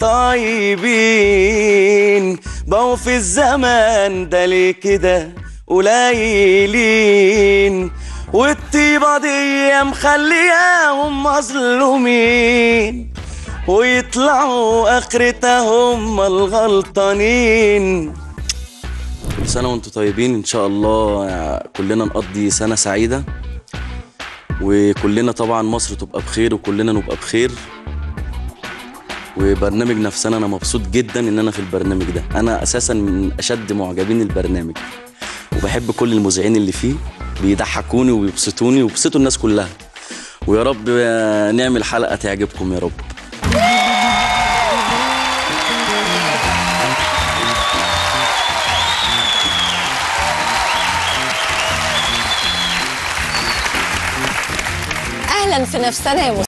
طيبين بقوا في الزمان ده ليه كده قليلين والطيبة دي مخلياهم مظلومين ويطلعوا اخرتهم الغلطانين كل سنة وانتم طيبين ان شاء الله كلنا نقضي سنة سعيدة وكلنا طبعا مصر تبقى بخير وكلنا نبقى بخير وبرنامج نفسنا انا مبسوط جدا ان انا في البرنامج ده انا اساسا من اشد معجبين البرنامج وبحب كل المذيعين اللي فيه بيضحكوني ويبسطوني ويبسطوا الناس كلها ويا رب نعمل حلقة تعجبكم يا رب اهلا في نفسنا يا